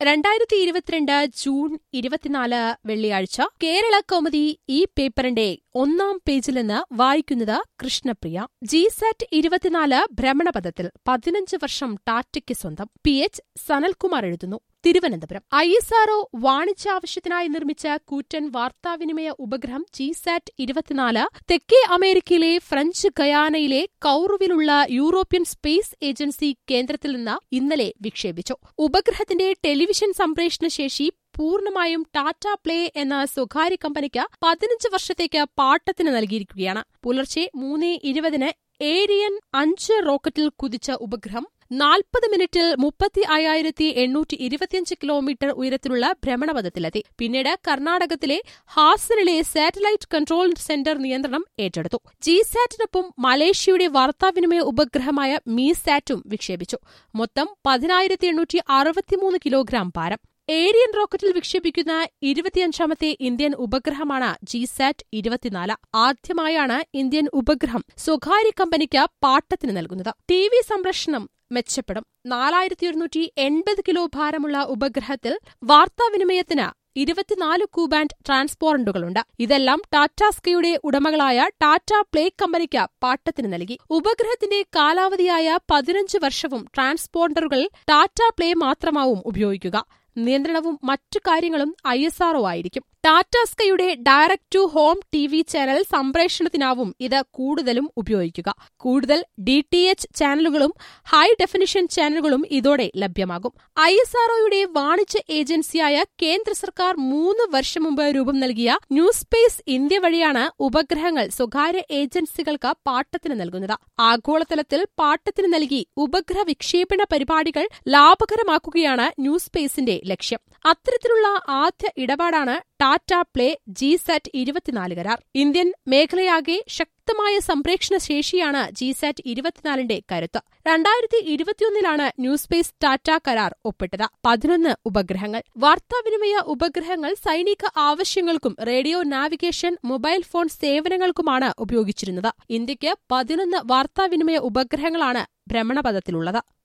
രണ്ടായിരത്തി ഇരുപത്തിരണ്ട് ജൂൺ ഇരുപത്തിനാല് വെള്ളിയാഴ്ച കേരള കൗമുദി ഈ പേപ്പറിന്റെ ഒന്നാം പേജിൽ നിന്ന് വായിക്കുന്നത് കൃഷ്ണപ്രിയ ജിസാറ്റ് ഇരുപത്തിനാല് ഭ്രമണപഥത്തിൽ പതിനഞ്ച് വർഷം ടാറ്റയ്ക്ക് സ്വന്തം പി എച്ച് സനൽകുമാർ എഴുതുന്നു തിരുവനന്തപുരം ഐ എസ് ആർഒ വാണിജ്യാവശ്യത്തിനായി നിർമ്മിച്ച കൂറ്റൻ വാർത്താവിനിമയ ഉപഗ്രഹം ജിസാറ്റ് ഇരുപത്തിനാല് തെക്കേ അമേരിക്കയിലെ ഫ്രഞ്ച് ഗയാനയിലെ കൌറുവിലുള്ള യൂറോപ്യൻ സ്പേസ് ഏജൻസി കേന്ദ്രത്തിൽ നിന്ന് ഇന്നലെ വിക്ഷേപിച്ചു ഉപഗ്രഹത്തിന്റെ ടെലിവിഷൻ സംപ്രേഷണ ശേഷി പൂർണ്ണമായും ടാറ്റ പ്ലേ എന്ന സ്വകാര്യ കമ്പനിക്ക് പതിനഞ്ച് വർഷത്തേക്ക് പാട്ടത്തിന് നൽകിയിരിക്കുകയാണ് പുലർച്ചെ മൂന്ന് ഇരുപതിന് ഏരിയൻ അഞ്ച് റോക്കറ്റിൽ കുതിച്ച ഉപഗ്രഹം നാൽപ്പത് മിനിറ്റിൽ മുപ്പത്തി അയ്യായിരത്തി എണ്ണൂറ്റി ഇരുപത്തിയഞ്ച് കിലോമീറ്റർ ഉയരത്തിലുള്ള ഭ്രമണപഥത്തിലെത്തി പിന്നീട് കർണാടകത്തിലെ ഹാസനിലെ സാറ്റലൈറ്റ് കൺട്രോൾ സെന്റർ നിയന്ത്രണം ഏറ്റെടുത്തു ജിസാറ്റിനൊപ്പം മലേഷ്യയുടെ വാർത്താവിനിമയ ഉപഗ്രഹമായ മീസാറ്റും വിക്ഷേപിച്ചു മൊത്തം പതിനായിരത്തി എണ്ണൂറ്റി അറുപത്തിമൂന്ന് കിലോഗ്രാം ഭാരം ഏരിയൻ റോക്കറ്റിൽ വിക്ഷേപിക്കുന്ന ഇരുപത്തിയഞ്ചാമത്തെ ഇന്ത്യൻ ഉപഗ്രഹമാണ് ജിസാറ്റ് ഇരുപത്തിനാല് ആദ്യമായാണ് ഇന്ത്യൻ ഉപഗ്രഹം സ്വകാര്യ കമ്പനിക്ക് പാട്ടത്തിന് നൽകുന്നത് ടി വി സംരക്ഷണം മെച്ചപ്പെടും നാലായിരത്തി ഒരുന്നൂറ്റി എൺപത് കിലോ ഭാരമുള്ള ഉപഗ്രഹത്തിൽ വാർത്താവിനിമയത്തിന് ഇരുപത്തിനാല് കൂബാൻഡ് ട്രാൻസ്പോറന്റുകളുണ്ട് ഇതെല്ലാം ടാറ്റ സ്കൈയുടെ ഉടമകളായ ടാറ്റ പ്ലേ കമ്പനിക്ക് പാട്ടത്തിന് നൽകി ഉപഗ്രഹത്തിന്റെ കാലാവധിയായ പതിനഞ്ച് വർഷവും ട്രാൻസ്പോണ്ടറുകൾ ടാറ്റ പ്ലേ മാത്രമാവും ഉപയോഗിക്കുക നിയന്ത്രണവും മറ്റു കാര്യങ്ങളും ഐ എസ് ആർഒ ആയിരിക്കും ടാറ്റ സ്കൈയുടെ direct to home T V channel സംപ്രേഷണത്തിനാവും ഇത് കൂടുതലും ഉപയോഗിക്കുക കൂടുതൽ ഡി ടി എച്ച് ചാനലുകളും ഹൈ ഡെഫിനിഷൻ ചാനലുകളും ഇതോടെ ലഭ്യമാകും ഐ എസ് ആർഒയുടെ വാണിജ്യ ഏജൻസിയായ കേന്ദ്ര സർക്കാർ മൂന്ന് വർഷം മുമ്പ് രൂപം നൽകിയ ന്യൂസ് സ്പേസ് ഇന്ത്യ വഴിയാണ് ഉപഗ്രഹങ്ങൾ സ്വകാര്യ ഏജൻസികൾക്ക് പാട്ടത്തിന് നൽകുന്നത് ആഗോളതലത്തിൽ പാട്ടത്തിന് നൽകി ഉപഗ്രഹ വിക്ഷേപണ പരിപാടികൾ ലാഭകരമാക്കുകയാണ് ന്യൂസ് സ്പേസിന്റെ ലക്ഷ്യം അത്തരത്തിലുള്ള ആദ്യ ഇടപാടാണ് ടാറ്റ പ്ലേ ജിസാറ്റ് ഇരുപത്തിനാല് കരാർ ഇന്ത്യൻ മേഖലയാകെ ശക്തമായ സംപ്രേക്ഷണ ശേഷിയാണ് ജിസാറ്റ് ഇരുപത്തിനാലിന്റെ കരുത്ത് രണ്ടായിരത്തി ഇരുപത്തിയൊന്നിലാണ് ന്യൂസ് സ്പേസ് ടാറ്റ കരാർ ഒപ്പിട്ടത് പതിനൊന്ന് ഉപഗ്രഹങ്ങൾ വാർത്താവിനിമയ ഉപഗ്രഹങ്ങൾ സൈനിക ആവശ്യങ്ങൾക്കും റേഡിയോ നാവിഗേഷൻ മൊബൈൽ ഫോൺ സേവനങ്ങൾക്കുമാണ് ഉപയോഗിച്ചിരുന്നത് ഇന്ത്യയ്ക്ക് പതിനൊന്ന് വാർത്താവിനിമയ ഉപഗ്രഹങ്ങളാണ് ഭ്രമണപഥത്തിലുള്ളത്